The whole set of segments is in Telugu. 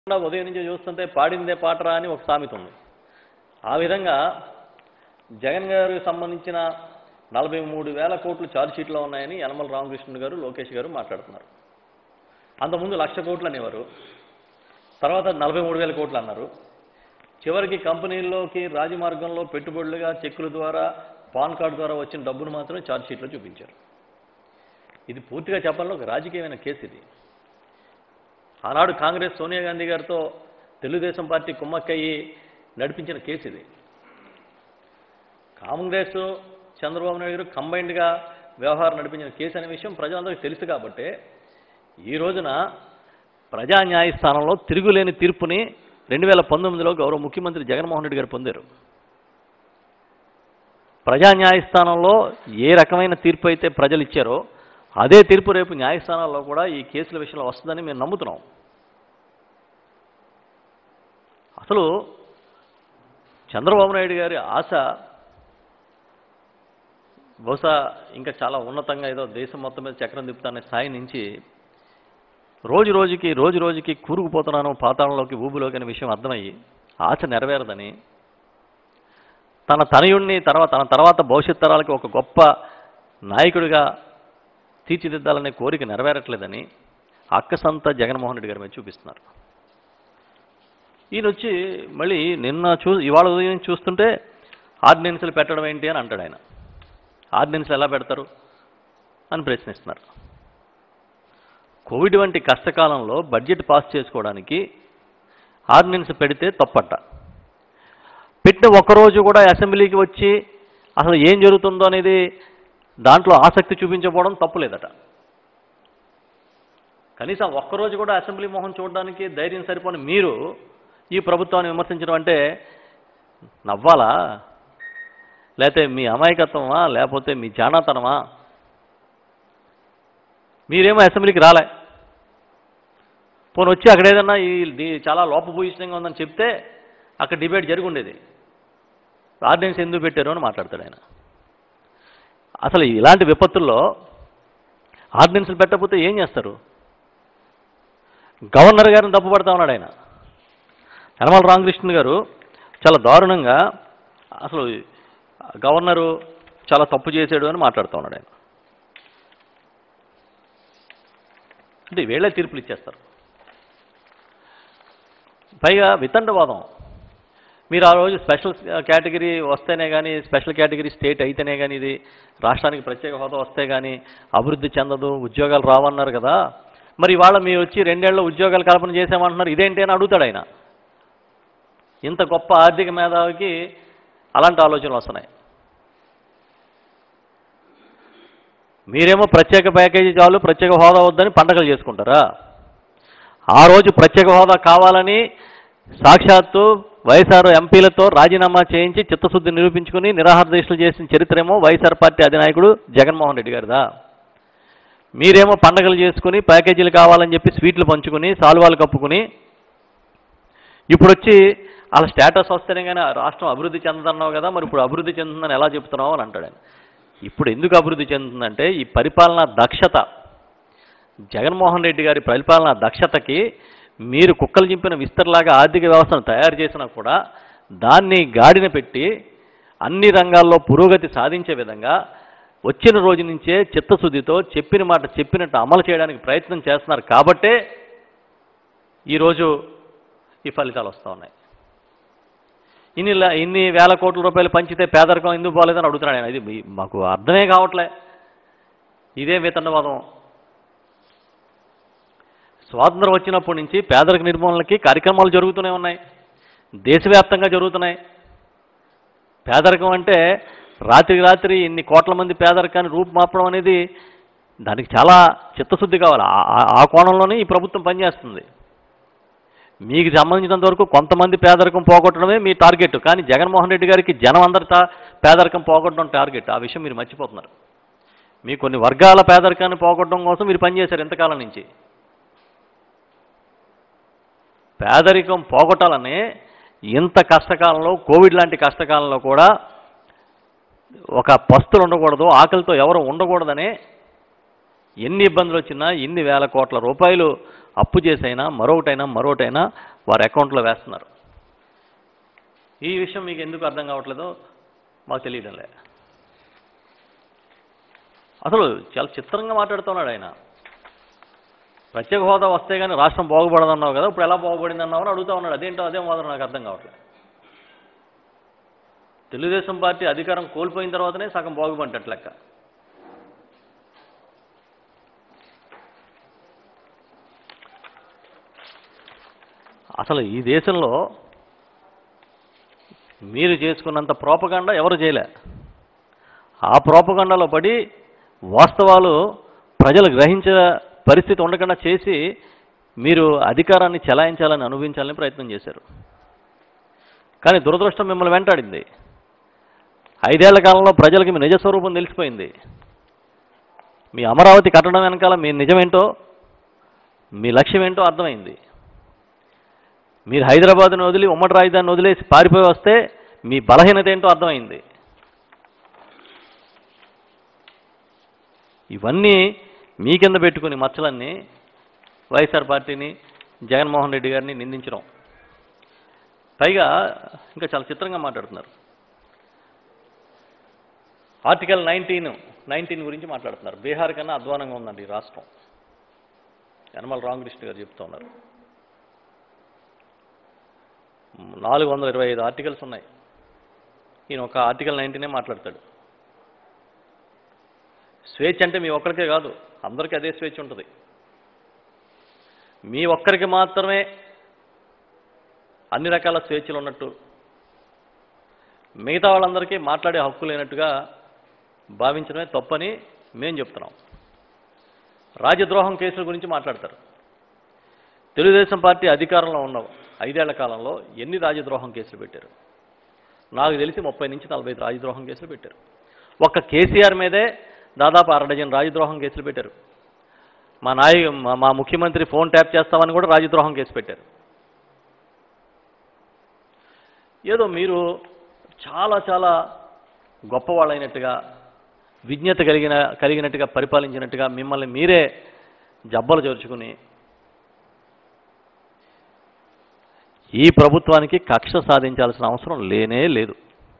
కాకుండా ఉదయం నుంచి చూస్తుంటే పాడిందే పాటరా అని ఒక సామెత ఉంది ఆ విధంగా జగన్ గారికి సంబంధించిన నలభై మూడు వేల కోట్లు ఛార్జ్ షీట్లో ఉన్నాయని యనమల రామకృష్ణ గారు లోకేష్ గారు మాట్లాడుతున్నారు అంతకుముందు లక్ష కోట్లు అనేవారు తర్వాత నలభై మూడు వేల కోట్లు అన్నారు చివరికి కంపెనీల్లోకి రాజమార్గంలో పెట్టుబడులుగా చెక్కుల ద్వారా పాన్ కార్డు ద్వారా వచ్చిన డబ్బును మాత్రమే ఛార్జ్ షీట్లో చూపించారు ఇది పూర్తిగా చెప్పాలంటే ఒక రాజకీయమైన కేసు ఇది ఆనాడు కాంగ్రెస్ సోనియా గాంధీ గారితో తెలుగుదేశం పార్టీ కుమ్మక్కయ్యి నడిపించిన కేసు ఇది కాంగ్రెస్ చంద్రబాబు నాయుడు గారు కంబైన్డ్గా వ్యవహారం నడిపించిన కేసు అనే విషయం ప్రజలందరికీ తెలుసు కాబట్టి ఈ రోజున ప్రజా న్యాయస్థానంలో తిరుగులేని తీర్పుని రెండు వేల పంతొమ్మిదిలో గౌరవ ముఖ్యమంత్రి జగన్మోహన్ రెడ్డి గారు పొందారు ప్రజా న్యాయస్థానంలో ఏ రకమైన తీర్పు అయితే ప్రజలు ఇచ్చారో అదే తీర్పు రేపు న్యాయస్థానాల్లో కూడా ఈ కేసుల విషయంలో వస్తుందని మేము నమ్ముతున్నాం అసలు చంద్రబాబు నాయుడు గారి ఆశ బహుశా ఇంకా చాలా ఉన్నతంగా ఏదో దేశం మొత్తం మీద చక్రం తిప్పుతానే స్థాయి నుంచి రోజు రోజుకి రోజు రోజుకి కూరుకుపోతున్నాను పాతాళంలోకి ఊబులోకి అనే విషయం అర్థమయ్యి ఆశ నెరవేరదని తన తనయుణ్ణి తర్వాత తన తర్వాత భవిష్యత్ తరాలకి ఒక గొప్ప నాయకుడిగా తీర్చిదిద్దాలనే కోరిక నెరవేరట్లేదని అక్కసంత జగన్మోహన్ రెడ్డి గారి మీద చూపిస్తున్నారు ఈయన వచ్చి మళ్ళీ నిన్న చూ ఇవాళ ఉదయం చూస్తుంటే ఆర్డినెన్స్లు పెట్టడం ఏంటి అని అంటాడు ఆయన ఆర్డినెన్స్లు ఎలా పెడతారు అని ప్రశ్నిస్తున్నారు కోవిడ్ వంటి కష్టకాలంలో బడ్జెట్ పాస్ చేసుకోవడానికి ఆర్డినెన్స్ పెడితే తప్పట పెట్టిన ఒక్కరోజు కూడా అసెంబ్లీకి వచ్చి అసలు ఏం జరుగుతుందో అనేది దాంట్లో ఆసక్తి చూపించకపోవడం తప్పులేదట కనీసం ఒక్కరోజు కూడా అసెంబ్లీ మొహం చూడడానికి ధైర్యం సరిపోని మీరు ఈ ప్రభుత్వాన్ని విమర్శించడం అంటే నవ్వాలా లేకపోతే మీ అమాయకత్వమా లేకపోతే మీ జానాతనమా మీరేమో అసెంబ్లీకి రాలే పోనీ వచ్చి అక్కడ ఏదన్నా ఈ దీ- చాలా లోపభూయిష్టంగా ఉందని చెప్తే అక్కడ డిబేట్ జరిగి ఉండేది ఆర్డినెన్స్ ఎందుకు పెట్టారు అని మాట్లాడతాడు ఆయన అసలు ఇలాంటి విపత్తుల్లో ఆర్డినెన్స్లు పెట్టకపోతే ఏం చేస్తారు గవర్నర్ గారిని తప్పుపడతా ఉన్నాడు ఆయన యనమల రామకృష్ణ గారు చాలా దారుణంగా అసలు గవర్నరు చాలా తప్పు చేశాడు అని మాట్లాడుతూ ఉన్నాడు ఆయన అంటే వీళ్ళే తీర్పులు ఇచ్చేస్తారు పైగా వితండవాదం మీరు ఆ రోజు స్పెషల్ కేటగిరీ వస్తేనే కానీ స్పెషల్ కేటగిరీ స్టేట్ అయితేనే కానీ ఇది రాష్ట్రానికి ప్రత్యేక హోదా వస్తే కానీ అభివృద్ధి చెందదు ఉద్యోగాలు రావన్నారు కదా మరి ఇవాళ మీరు వచ్చి రెండేళ్ల ఉద్యోగాలు కల్పన చేసామంటున్నారు ఇదేంటి అని అడుగుతాడు ఆయన ఇంత గొప్ప ఆర్థిక మేధావికి అలాంటి ఆలోచనలు వస్తున్నాయి మీరేమో ప్రత్యేక ప్యాకేజీ చాలు ప్రత్యేక హోదా వద్దని పండగలు చేసుకుంటారా ఆ రోజు ప్రత్యేక హోదా కావాలని సాక్షాత్తు వైఎస్ఆర్ ఎంపీలతో రాజీనామా చేయించి చిత్తశుద్ధి నిరూపించుకుని నిరాహార దీక్షలు చేసిన చరిత్రేమో వైఎస్ఆర్ పార్టీ అధినాయకుడు జగన్మోహన్ రెడ్డి గారిదా మీరేమో పండగలు చేసుకుని ప్యాకేజీలు కావాలని చెప్పి స్వీట్లు పంచుకుని సాల్వాలు కప్పుకుని ఇప్పుడు వచ్చి వాళ్ళ స్టేటస్ వస్తేనే కానీ ఆ రాష్ట్రం అభివృద్ధి చెందదన్నావు కదా మరి ఇప్పుడు అభివృద్ధి చెందుతుందని ఎలా చెప్తున్నావు అని అంటాడు ఆయన ఇప్పుడు ఎందుకు అభివృద్ధి చెందుతుందంటే ఈ పరిపాలనా దక్షత జగన్మోహన్ రెడ్డి గారి పరిపాలనా దక్షతకి మీరు కుక్కలు చింపిన విస్తరలాగా ఆర్థిక వ్యవస్థను తయారు చేసినా కూడా దాన్ని గాడిన పెట్టి అన్ని రంగాల్లో పురోగతి సాధించే విధంగా వచ్చిన రోజు నుంచే చిత్తశుద్ధితో చెప్పిన మాట చెప్పినట్టు అమలు చేయడానికి ప్రయత్నం చేస్తున్నారు కాబట్టే ఈరోజు ఈ ఫలితాలు వస్తూ ఉన్నాయి ఇన్ని ల- ఇన్ని వేల కోట్ల రూపాయలు పంచితే పేదరికం ఎందుకు పోలేదని అడుగుతున్నాడు ఆయన ఇది మీ- మాకు అర్థమే కావట్లే ఇదే వేతనవాదం స్వాతంత్రం వచ్చినప్పటి నుంచి పేదరిక నిర్మూలనకి కార్యక్రమాలు జరుగుతూనే ఉన్నాయి దేశవ్యాప్తంగా జరుగుతున్నాయి పేదరికం అంటే రాత్రికి రాత్రి ఇన్ని కోట్ల మంది పేదరికాన్ని రూపుమాపడం అనేది దానికి చాలా చిత్తశుద్ధి కావాలి ఆ- ఆ- ఆ కోణంలోనే ఈ ప్రభుత్వం పనిచేస్తుంది మీకు సంబంధించినంత వరకు కొంతమంది పేదరికం పోగొట్టడమే మీ టార్గెట్ కానీ జగన్మోహన్ రెడ్డి గారికి జనం అందరితో పేదరికం పోగొట్టడం టార్గెట్ ఆ విషయం మీరు మర్చిపోతున్నారు మీ కొన్ని వర్గాల పేదరికాన్ని పోగొట్టడం కోసం మీరు పనిచేశారు ఎంతకాలం నుంచి పేదరికం పోగొట్టాలని ఇంత కష్టకాలంలో కోవిడ్ లాంటి కష్టకాలంలో కూడా ఒక పస్తులు ఉండకూడదు ఆకలితో ఎవరు ఉండకూడదనే ఎన్ని ఇబ్బందులు వచ్చినా ఎన్ని వేల కోట్ల రూపాయలు అప్పు చేసైనా మరొకటైనా మరొకటైనా వారి అకౌంట్లో వేస్తున్నారు ఈ విషయం మీకు ఎందుకు అర్థం కావట్లేదో మాకు తెలియడం లే అసలు చాలా చిత్రంగా మాట్లాడుతున్నాడు ఆయన ప్రత్యేక హోదా వస్తే కానీ రాష్ట్రం బాగుపడదన్నావు కదా ఇప్పుడు ఎలా బాగుపడింది అన్నావు అని అడుగుతా ఉన్నాడు అదేంటో అదే మాత్రం నాకు అర్థం కావట్లేదు తెలుగుదేశం పార్టీ అధికారం కోల్పోయిన తర్వాతనే సగం బాగుపడ్డట్టు లెక్క అసలు ఈ దేశంలో మీరు చేసుకున్నంత ప్రోపగండ ఎవరు చేయలే ఆ ప్రోపగండలో పడి వాస్తవాలు ప్రజలు గ్రహించే పరిస్థితి ఉండకుండా చేసి మీరు అధికారాన్ని చెలాయించాలని అనుభవించాలని ప్రయత్నం చేశారు కానీ దురదృష్టం మిమ్మల్ని వెంటాడింది ఐదేళ్ల కాలంలో ప్రజలకి మీ నిజ స్వరూపం తెలిసిపోయింది మీ అమరావతి కట్టడం వెనకాల మీ నిజమేంటో మీ లక్ష్యం ఏంటో అర్థమైంది మీరు హైదరాబాద్ను వదిలి ఉమ్మడి రాజధానిని వదిలేసి పారిపోయి వస్తే మీ బలహీనత ఏంటో అర్థమైంది ఇవన్నీ మీ కింద పెట్టుకుని మచ్చలన్నీ వైఎస్ఆర్ పార్టీని జగన్మోహన్ రెడ్డి గారిని నిందించడం పైగా ఇంకా చాలా చిత్రంగా మాట్లాడుతున్నారు ఆర్టికల్ నైన్టీన్ నైన్టీన్ గురించి మాట్లాడుతున్నారు బీహార్ కన్నా అధ్వానంగా ఉందండి ఈ రాష్ట్రం యనమల రామకృష్ణ గారు చెప్తా ఉన్నారు నాలుగు వందల ఇరవై ఐదు ఆర్టికల్స్ ఉన్నాయి ఈయన ఒక ఆర్టికల్ నైన్టీనే మాట్లాడతాడు స్వేచ్ఛ అంటే మీ ఒక్కరికే కాదు అందరికీ అదే స్వేచ్ఛ ఉంటుంది మీ ఒక్కరికి మాత్రమే అన్ని రకాల స్వేచ్ఛలు ఉన్నట్టు మిగతా వాళ్ళందరికీ మాట్లాడే హక్కు లేనట్టుగా భావించడమే తప్పని మేం చెప్తున్నాం రాజద్రోహం కేసుల గురించి మాట్లాడతారు తెలుగుదేశం పార్టీ అధికారంలో ఉన్న ఐదేళ్ల కాలంలో ఎన్ని రాజద్రోహం కేసులు పెట్టారు నాకు తెలిసి ముప్పై నుంచి నలభై ఐదు రాజద్రోహం కేసులు పెట్టారు ఒక్క కేసీఆర్ మీదే దాదాపు అర డజన్ రాజద్రోహం కేసులు పెట్టారు మా నాయ మా- మా ముఖ్యమంత్రి ఫోన్ ట్యాప్ చేస్తామని కూడా రాజద్రోహం కేసు పెట్టారు ఏదో మీరు చాలా చాలా గొప్పవాళ్ళైనట్టుగా విజ్ఞత కలిగిన కలిగినట్టుగా పరిపాలించినట్టుగా మిమ్మల్ని మీరే జబ్బలు చేర్చుకుని ఈ ప్రభుత్వానికి కక్ష సాధించాల్సిన అవసరం లేనే లేదు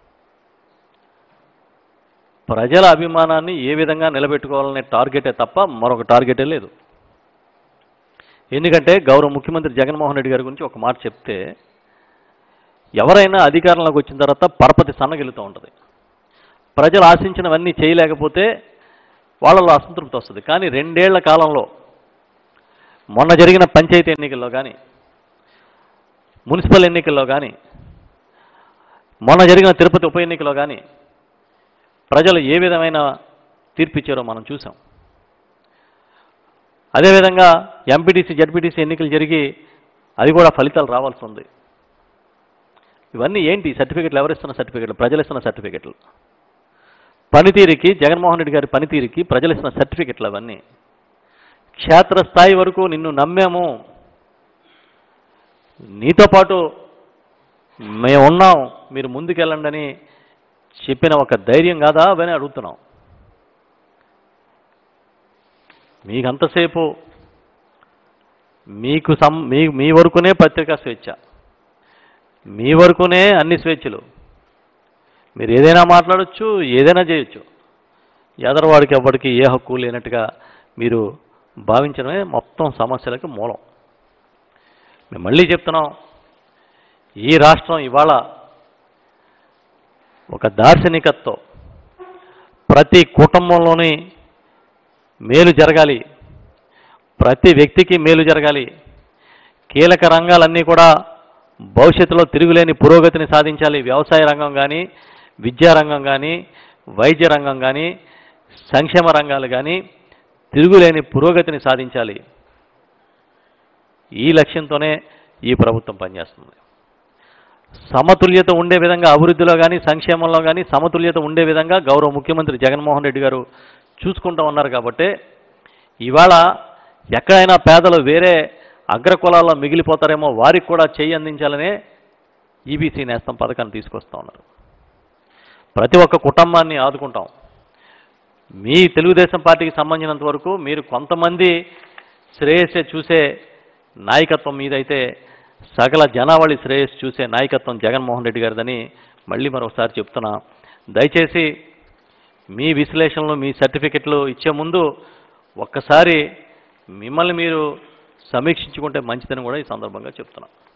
ప్రజల అభిమానాన్ని ఏ విధంగా నిలబెట్టుకోవాలనే టార్గెటే తప్ప మరొక టార్గెటే లేదు ఎందుకంటే గౌరవ ముఖ్యమంత్రి జగన్మోహన్ రెడ్డి గారి గురించి ఒక మాట చెప్తే ఎవరైనా అధికారంలోకి వచ్చిన తర్వాత పరపతి సన్నగిలుతూ ఉంటుంది ప్రజలు ఆశించినవన్నీ చేయలేకపోతే వాళ్ళలో అసంతృప్తి వస్తుంది కానీ రెండేళ్ల కాలంలో మొన్న జరిగిన పంచాయతీ ఎన్నికల్లో కానీ మున్సిపల్ ఎన్నికల్లో కానీ మొన్న జరిగిన తిరుపతి ఉప ఎన్నికలో కానీ ప్రజలు ఏ విధమైన తీర్పు ఇచ్చారో మనం చూసాం అదేవిధంగా ఎంపీటీసీ జడ్పీటీసీ ఎన్నికలు జరిగి అది కూడా ఫలితాలు రావాల్సి ఉంది ఇవన్నీ ఏంటి సర్టిఫికెట్లు ఎవరిస్తున్న సర్టిఫికెట్లు ప్రజలు ఇస్తున్న సర్టిఫికెట్లు పనితీరుకి జగన్మోహన్ రెడ్డి గారి పనితీరుకి ప్రజలు ఇస్తున్న సర్టిఫికెట్లు అవన్నీ క్షేత్రస్థాయి వరకు నిన్ను నమ్మాము నీతో పాటు మేము ఉన్నాం మీరు ముందుకెళ్ళండి అని చెప్పిన ఒక ధైర్యం కాదా అవని అడుగుతున్నాం మీకంతసేపు మీకు సం మీ మీ వరకునే పత్రికా స్వేచ్ఛ మీ వరకునే అన్ని స్వేచ్ఛలు మీరు ఏదైనా మాట్లాడొచ్చు ఏదైనా చేయొచ్చు ఎదరవాడికి ఎవ్వడికి ఏ హక్కు లేనట్టుగా మీరు భావించడమే మొత్తం సమస్యలకు మూలం మేము మళ్ళీ చెప్తున్నాం ఈ రాష్ట్రం ఇవాళ ఒక దార్శనికతతో ప్రతి కుటుంబంలోని మేలు జరగాలి ప్రతి వ్యక్తికి మేలు జరగాలి కీలక రంగాలన్నీ కూడా భవిష్యత్తులో తిరుగులేని పురోగతిని సాధించాలి వ్యవసాయ రంగం కానీ విద్యా రంగం కానీ వైద్య రంగం కానీ సంక్షేమ రంగాలు కానీ తిరుగులేని పురోగతిని సాధించాలి ఈ లక్ష్యంతోనే ఈ ప్రభుత్వం పనిచేస్తుంది సమతుల్యత ఉండే విధంగా అభివృద్ధిలో కానీ సంక్షేమంలో కానీ సమతుల్యత ఉండే విధంగా గౌరవ ముఖ్యమంత్రి జగన్మోహన్ రెడ్డి గారు చూసుకుంటూ ఉన్నారు కాబట్టి ఇవాళ ఎక్కడైనా పేదలు వేరే అగ్రకులాల్లో మిగిలిపోతారేమో వారికి కూడా చేయి అందించాలనే ఈబీసీ నేస్తం పథకాన్ని తీసుకొస్తా ఉన్నారు ప్రతి ఒక్క కుటుంబాన్ని ఆదుకుంటాం మీ తెలుగుదేశం పార్టీకి సంబంధించినంత వరకు మీరు కొంతమంది శ్రేయస్సే చూసే నాయకత్వం మీదైతే సకల జనావళి శ్రేయస్సు చూసే నాయకత్వం జగన్మోహన్ రెడ్డి గారిదని మళ్ళీ మరొకసారి చెప్తున్నా దయచేసి మీ విశ్లేషణలు మీ సర్టిఫికెట్లు ఇచ్చే ముందు ఒక్కసారి మిమ్మల్ని మీరు సమీక్షించుకుంటే మంచిదని కూడా ఈ సందర్భంగా చెప్తున్నా